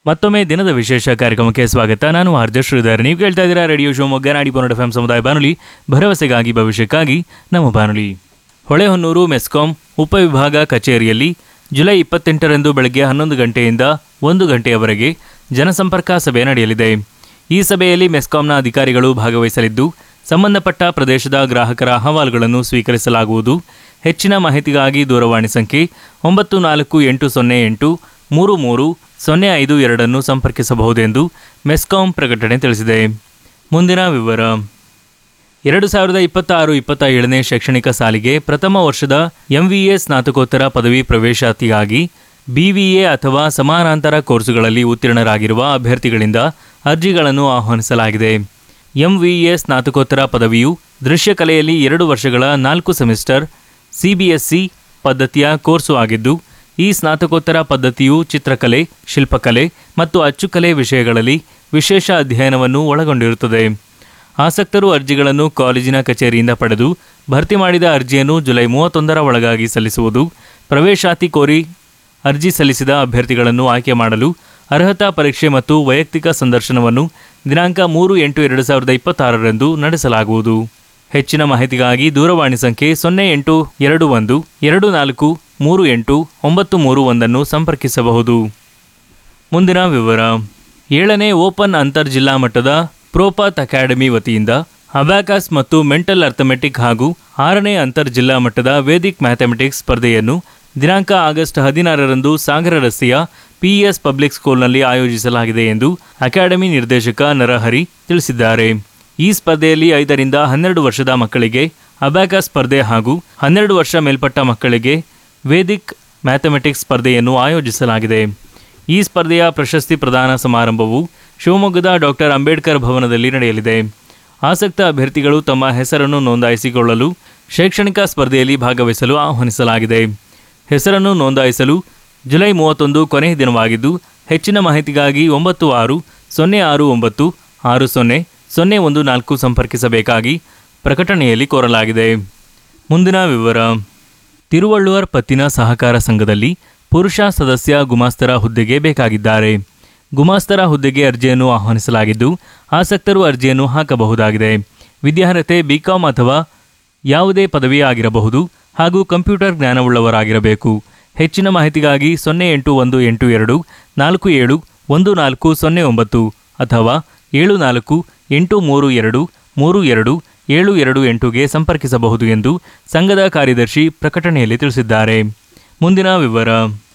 ಮತ್ತೊಮ್ಮೆ ದಿನದ ವಿಶೇಷ ಕಾರ್ಯಕ್ರಮಕ್ಕೆ ಸ್ವಾಗತ ನಾನು ಆರ್ಜ ಶ್ರೀಧರ್ ನೀವು ಕೇಳ್ತಾ ಇದ್ದೀರಾ ರೇಡಿಯೋ ಶಿವಮೊಗ್ಗ ನಾಡಿ ಪೊನ್ನಡ ಎಫ್ ಸಮುದಾಯ ಬಾನುಲಿ ಭರವಸೆಗಾಗಿ ಭವಿಷ್ಯಕ್ಕಾಗಿ ನಮ್ಮ ಬಾನುಲಿ ಹೊಳೆಹೊನ್ನೂರು ಮೆಸ್ಕಾಂ ಉಪವಿಭಾಗ ಕಚೇರಿಯಲ್ಲಿ ಜುಲೈ ಇಪ್ಪತ್ತೆಂಟರಂದು ಬೆಳಗ್ಗೆ ಹನ್ನೊಂದು ಗಂಟೆಯಿಂದ ಒಂದು ಗಂಟೆಯವರೆಗೆ ಜನಸಂಪರ್ಕ ಸಭೆ ನಡೆಯಲಿದೆ ಈ ಸಭೆಯಲ್ಲಿ ಮೆಸ್ಕಾಂನ ಅಧಿಕಾರಿಗಳು ಭಾಗವಹಿಸಲಿದ್ದು ಸಂಬಂಧಪಟ್ಟ ಪ್ರದೇಶದ ಗ್ರಾಹಕರ ಅಹವಾಲುಗಳನ್ನು ಸ್ವೀಕರಿಸಲಾಗುವುದು ಹೆಚ್ಚಿನ ಮಾಹಿತಿಗಾಗಿ ದೂರವಾಣಿ ಸಂಖ್ಯೆ ಒಂಬತ್ತು ನಾಲ್ಕು ಎಂಟು ಸೊನ್ನೆ ಎಂಟು ಮೂರು ಮೂರು ಸೊನ್ನೆ ಐದು ಎರಡನ್ನು ಸಂಪರ್ಕಿಸಬಹುದೆಂದು ಮೆಸ್ಕಾಂ ಪ್ರಕಟಣೆ ತಿಳಿಸಿದೆ ಮುಂದಿನ ವಿವರ ಎರಡು ಸಾವಿರದ ಇಪ್ಪತ್ತಾರು ಇಪ್ಪತ್ತ ಏಳನೇ ಶೈಕ್ಷಣಿಕ ಸಾಲಿಗೆ ಪ್ರಥಮ ವರ್ಷದ ಎಂವಿಎ ಸ್ನಾತಕೋತ್ತರ ಪದವಿ ಪ್ರವೇಶಾತಿಗಾಗಿ ಬಿವಿಎ ಅಥವಾ ಸಮಾನಾಂತರ ಕೋರ್ಸುಗಳಲ್ಲಿ ಉತ್ತೀರ್ಣರಾಗಿರುವ ಅಭ್ಯರ್ಥಿಗಳಿಂದ ಅರ್ಜಿಗಳನ್ನು ಆಹ್ವಾನಿಸಲಾಗಿದೆ ಎಂವಿಎ ಸ್ನಾತಕೋತ್ತರ ಪದವಿಯು ದೃಶ್ಯಕಲೆಯಲ್ಲಿ ಎರಡು ವರ್ಷಗಳ ನಾಲ್ಕು ಸೆಮಿಸ್ಟರ್ ಸಿಬಿಎಸ್ಇ ಪದ್ಧತಿಯ ಕೋರ್ಸು ಆಗಿದ್ದು ಈ ಸ್ನಾತಕೋತ್ತರ ಪದ್ಧತಿಯು ಚಿತ್ರಕಲೆ ಶಿಲ್ಪಕಲೆ ಮತ್ತು ಅಚ್ಚುಕಲೆ ವಿಷಯಗಳಲ್ಲಿ ವಿಶೇಷ ಅಧ್ಯಯನವನ್ನು ಒಳಗೊಂಡಿರುತ್ತದೆ ಆಸಕ್ತರು ಅರ್ಜಿಗಳನ್ನು ಕಾಲೇಜಿನ ಕಚೇರಿಯಿಂದ ಪಡೆದು ಭರ್ತಿ ಮಾಡಿದ ಅರ್ಜಿಯನ್ನು ಜುಲೈ ಮೂವತ್ತೊಂದರ ಒಳಗಾಗಿ ಸಲ್ಲಿಸುವುದು ಪ್ರವೇಶಾತಿ ಕೋರಿ ಅರ್ಜಿ ಸಲ್ಲಿಸಿದ ಅಭ್ಯರ್ಥಿಗಳನ್ನು ಆಯ್ಕೆ ಮಾಡಲು ಅರ್ಹತಾ ಪರೀಕ್ಷೆ ಮತ್ತು ವೈಯಕ್ತಿಕ ಸಂದರ್ಶನವನ್ನು ದಿನಾಂಕ ಮೂರು ಎಂಟು ಎರಡು ಸಾವಿರದ ಇಪ್ಪತ್ತಾರರಂದು ನಡೆಸಲಾಗುವುದು ಹೆಚ್ಚಿನ ಮಾಹಿತಿಗಾಗಿ ದೂರವಾಣಿ ಸಂಖ್ಯೆ ಸೊನ್ನೆ ಎಂಟು ಎರಡು ಒಂದು ಎರಡು ನಾಲ್ಕು ಮೂರು ಎಂಟು ಒಂಬತ್ತು ಮೂರು ಒಂದನ್ನು ಸಂಪರ್ಕಿಸಬಹುದು ಮುಂದಿನ ವಿವರ ಏಳನೇ ಓಪನ್ ಅಂತರ್ ಜಿಲ್ಲಾ ಮಟ್ಟದ ಪ್ರೋಪಾತ್ ಅಕಾಡೆಮಿ ವತಿಯಿಂದ ಅಬ್ಯಾಕಸ್ ಮತ್ತು ಮೆಂಟಲ್ ಅರ್ಥಮೆಟಿಕ್ ಹಾಗೂ ಆರನೇ ಅಂತರ್ ಜಿಲ್ಲಾ ಮಟ್ಟದ ವೇದಿಕ್ ಮ್ಯಾಥಮೆಟಿಕ್ಸ್ ಸ್ಪರ್ಧೆಯನ್ನು ದಿನಾಂಕ ಆಗಸ್ಟ್ ಹದಿನಾರರಂದು ಸಾಗರ ರಸ್ತೆಯ ಪಿಇಎಸ್ ಪಬ್ಲಿಕ್ ಸ್ಕೂಲ್ನಲ್ಲಿ ಆಯೋಜಿಸಲಾಗಿದೆ ಎಂದು ಅಕಾಡೆಮಿ ನಿರ್ದೇಶಕ ನರಹರಿ ತಿಳಿಸಿದ್ದಾರೆ ಈ ಸ್ಪರ್ಧೆಯಲ್ಲಿ ಐದರಿಂದ ಹನ್ನೆರಡು ವರ್ಷದ ಮಕ್ಕಳಿಗೆ ಅಬ್ಯಾಕಸ್ ಸ್ಪರ್ಧೆ ಹಾಗೂ ಹನ್ನೆರಡು ವರ್ಷ ಮೇಲ್ಪಟ್ಟ ಮಕ್ಕಳಿಗೆ ವೇದಿಕ್ ಮ್ಯಾಥಮೆಟಿಕ್ಸ್ ಸ್ಪರ್ಧೆಯನ್ನು ಆಯೋಜಿಸಲಾಗಿದೆ ಈ ಸ್ಪರ್ಧೆಯ ಪ್ರಶಸ್ತಿ ಪ್ರದಾನ ಸಮಾರಂಭವು ಶಿವಮೊಗ್ಗದ ಡಾಕ್ಟರ್ ಅಂಬೇಡ್ಕರ್ ಭವನದಲ್ಲಿ ನಡೆಯಲಿದೆ ಆಸಕ್ತ ಅಭ್ಯರ್ಥಿಗಳು ತಮ್ಮ ಹೆಸರನ್ನು ನೋಂದಾಯಿಸಿಕೊಳ್ಳಲು ಶೈಕ್ಷಣಿಕ ಸ್ಪರ್ಧೆಯಲ್ಲಿ ಭಾಗವಹಿಸಲು ಆಹ್ವಾನಿಸಲಾಗಿದೆ ಹೆಸರನ್ನು ನೋಂದಾಯಿಸಲು ಜುಲೈ ಮೂವತ್ತೊಂದು ಕೊನೆಯ ದಿನವಾಗಿದ್ದು ಹೆಚ್ಚಿನ ಮಾಹಿತಿಗಾಗಿ ಒಂಬತ್ತು ಆರು ಸೊನ್ನೆ ಆರು ಒಂಬತ್ತು ಆರು ಸೊನ್ನೆ ಸೊನ್ನೆ ಒಂದು ನಾಲ್ಕು ಸಂಪರ್ಕಿಸಬೇಕಾಗಿ ಪ್ರಕಟಣೆಯಲ್ಲಿ ಕೋರಲಾಗಿದೆ ಮುಂದಿನ ವಿವರ ತಿರುವಳ್ಳುವರ್ ಪತ್ತಿನ ಸಹಕಾರ ಸಂಘದಲ್ಲಿ ಪುರುಷ ಸದಸ್ಯ ಗುಮಾಸ್ತರ ಹುದ್ದೆಗೆ ಬೇಕಾಗಿದ್ದಾರೆ ಗುಮಾಸ್ತರ ಹುದ್ದೆಗೆ ಅರ್ಜಿಯನ್ನು ಆಹ್ವಾನಿಸಲಾಗಿದ್ದು ಆಸಕ್ತರು ಅರ್ಜಿಯನ್ನು ಹಾಕಬಹುದಾಗಿದೆ ವಿದ್ಯಾರ್ಹತೆ ಬಿಕಾಂ ಅಥವಾ ಯಾವುದೇ ಪದವಿ ಆಗಿರಬಹುದು ಹಾಗೂ ಕಂಪ್ಯೂಟರ್ ಜ್ಞಾನವುಳ್ಳವರಾಗಿರಬೇಕು ಹೆಚ್ಚಿನ ಮಾಹಿತಿಗಾಗಿ ಸೊನ್ನೆ ಎಂಟು ಒಂದು ಎಂಟು ಎರಡು ನಾಲ್ಕು ಏಳು ಒಂದು ನಾಲ್ಕು ಸೊನ್ನೆ ಒಂಬತ್ತು ಅಥವಾ ಏಳು ನಾಲ್ಕು ಎಂಟು ಮೂರು ಎರಡು ಮೂರು ಎರಡು ಏಳು ಎರಡು ಎಂಟುಗೆ ಸಂಪರ್ಕಿಸಬಹುದು ಎಂದು ಸಂಘದ ಕಾರ್ಯದರ್ಶಿ ಪ್ರಕಟಣೆಯಲ್ಲಿ ತಿಳಿಸಿದ್ದಾರೆ ಮುಂದಿನ ವಿವರ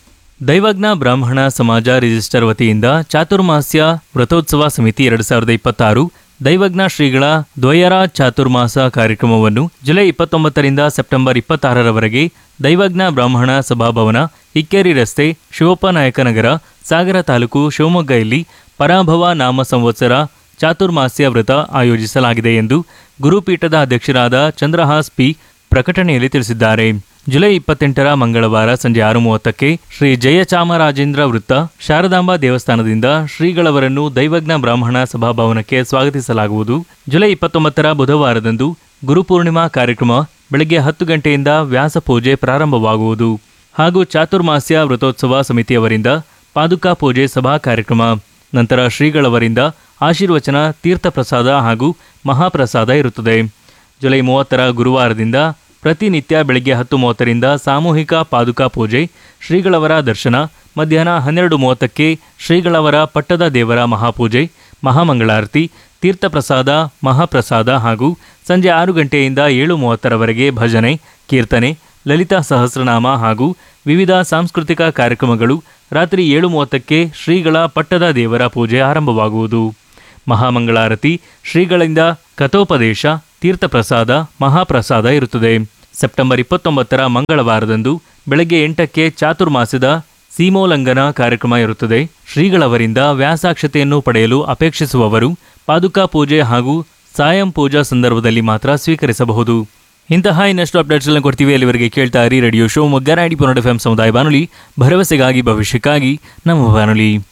ದೈವಜ್ಞ ಬ್ರಾಹ್ಮಣ ಸಮಾಜ ರಿಜಿಸ್ಟರ್ ವತಿಯಿಂದ ಚಾತುರ್ಮಾಸ್ಯ ವ್ರತೋತ್ಸವ ಸಮಿತಿ ಎರಡು ಸಾವಿರದ ಇಪ್ಪತ್ತಾರು ದೈವಜ್ಞ ಶ್ರೀಗಳ ದ್ವಯರ ಚಾತುರ್ಮಾಸ ಕಾರ್ಯಕ್ರಮವನ್ನು ಜುಲೈ ಇಪ್ಪತ್ತೊಂಬತ್ತರಿಂದ ಸೆಪ್ಟೆಂಬರ್ ಇಪ್ಪತ್ತಾರರವರೆಗೆ ದೈವಜ್ಞ ಬ್ರಾಹ್ಮಣ ಸಭಾಭವನ ಇಕ್ಕೇರಿ ರಸ್ತೆ ಶಿವಪ್ಪ ನಾಯಕನಗರ ಸಾಗರ ತಾಲೂಕು ಶಿವಮೊಗ್ಗ ಇಲ್ಲಿ ಪರಾಭವ ನಾಮ ಸಂವತ್ಸರ ಚಾತುರ್ಮಾಸ್ಯ ವ್ರತ ಆಯೋಜಿಸಲಾಗಿದೆ ಎಂದು ಗುರುಪೀಠದ ಅಧ್ಯಕ್ಷರಾದ ಚಂದ್ರಹಾಸ್ ಪಿ ಪ್ರಕಟಣೆಯಲ್ಲಿ ತಿಳಿಸಿದ್ದಾರೆ ಜುಲೈ ಇಪ್ಪತ್ತೆಂಟರ ಮಂಗಳವಾರ ಸಂಜೆ ಆರು ಮೂವತ್ತಕ್ಕೆ ಶ್ರೀ ಜಯಚಾಮರಾಜೇಂದ್ರ ವೃತ್ತ ಶಾರದಾಂಬಾ ದೇವಸ್ಥಾನದಿಂದ ಶ್ರೀಗಳವರನ್ನು ದೈವಜ್ಞ ಬ್ರಾಹ್ಮಣ ಸಭಾಭವನಕ್ಕೆ ಸ್ವಾಗತಿಸಲಾಗುವುದು ಜುಲೈ ಇಪ್ಪತ್ತೊಂಬತ್ತರ ಬುಧವಾರದಂದು ಗುರುಪೂರ್ಣಿಮಾ ಕಾರ್ಯಕ್ರಮ ಬೆಳಗ್ಗೆ ಹತ್ತು ಗಂಟೆಯಿಂದ ವ್ಯಾಸ ಪೂಜೆ ಪ್ರಾರಂಭವಾಗುವುದು ಹಾಗೂ ಚಾತುರ್ಮಾಸ್ಯ ವ್ರತೋತ್ಸವ ಸಮಿತಿಯವರಿಂದ ಪಾದುಕಾ ಪೂಜೆ ಸಭಾ ಕಾರ್ಯಕ್ರಮ ನಂತರ ಶ್ರೀಗಳವರಿಂದ ಆಶೀರ್ವಚನ ತೀರ್ಥಪ್ರಸಾದ ಹಾಗೂ ಮಹಾಪ್ರಸಾದ ಇರುತ್ತದೆ ಜುಲೈ ಮೂವತ್ತರ ಗುರುವಾರದಿಂದ ಪ್ರತಿನಿತ್ಯ ಬೆಳಗ್ಗೆ ಹತ್ತು ಮೂವತ್ತರಿಂದ ಸಾಮೂಹಿಕ ಪಾದುಕಾ ಪೂಜೆ ಶ್ರೀಗಳವರ ದರ್ಶನ ಮಧ್ಯಾಹ್ನ ಹನ್ನೆರಡು ಮೂವತ್ತಕ್ಕೆ ಶ್ರೀಗಳವರ ಪಟ್ಟದ ದೇವರ ಮಹಾಪೂಜೆ ಮಹಾಮಂಗಳಾರತಿ ತೀರ್ಥಪ್ರಸಾದ ಮಹಾಪ್ರಸಾದ ಹಾಗೂ ಸಂಜೆ ಆರು ಗಂಟೆಯಿಂದ ಏಳು ಮೂವತ್ತರವರೆಗೆ ಭಜನೆ ಕೀರ್ತನೆ ಲಲಿತಾ ಸಹಸ್ರನಾಮ ಹಾಗೂ ವಿವಿಧ ಸಾಂಸ್ಕೃತಿಕ ಕಾರ್ಯಕ್ರಮಗಳು ರಾತ್ರಿ ಏಳು ಮೂವತ್ತಕ್ಕೆ ಶ್ರೀಗಳ ಪಟ್ಟದ ದೇವರ ಪೂಜೆ ಆರಂಭವಾಗುವುದು ಮಹಾಮಂಗಳಾರತಿ ಶ್ರೀಗಳಿಂದ ಕಥೋಪದೇಶ ತೀರ್ಥಪ್ರಸಾದ ಮಹಾಪ್ರಸಾದ ಇರುತ್ತದೆ ಸೆಪ್ಟೆಂಬರ್ ಇಪ್ಪತ್ತೊಂಬತ್ತರ ಮಂಗಳವಾರದಂದು ಬೆಳಗ್ಗೆ ಎಂಟಕ್ಕೆ ಚಾತುರ್ಮಾಸದ ಸೀಮೋಲ್ಲಂಘನ ಕಾರ್ಯಕ್ರಮ ಇರುತ್ತದೆ ಶ್ರೀಗಳವರಿಂದ ವ್ಯಾಸಾಕ್ಷತೆಯನ್ನು ಪಡೆಯಲು ಅಪೇಕ್ಷಿಸುವವರು ಪಾದುಕಾ ಪೂಜೆ ಹಾಗೂ ಸಾಯಂ ಪೂಜಾ ಸಂದರ್ಭದಲ್ಲಿ ಮಾತ್ರ ಸ್ವೀಕರಿಸಬಹುದು ಇಂತಹ ಇನ್ನಷ್ಟು ಅಪ್ಡೇಟ್ಸ್ಗಳನ್ನು ಕೊಡ್ತೀವಿ ಅಲ್ಲಿವರೆಗೆ ಕೇಳ್ತಾ ಇರಿ ರೇಡಿಯೋ ಶೋ ಮೊಗ್ಗ ನಾಡಿ ಪೊನ್ನಡ ಎಫ್ ಸಮುದಾಯ ಬಾನುಲಿ ಭರವಸೆಗಾಗಿ ಭವಿಷ್ಯಕ್ಕಾಗಿ ನಮ್ಮ ಬಾನುಲಿ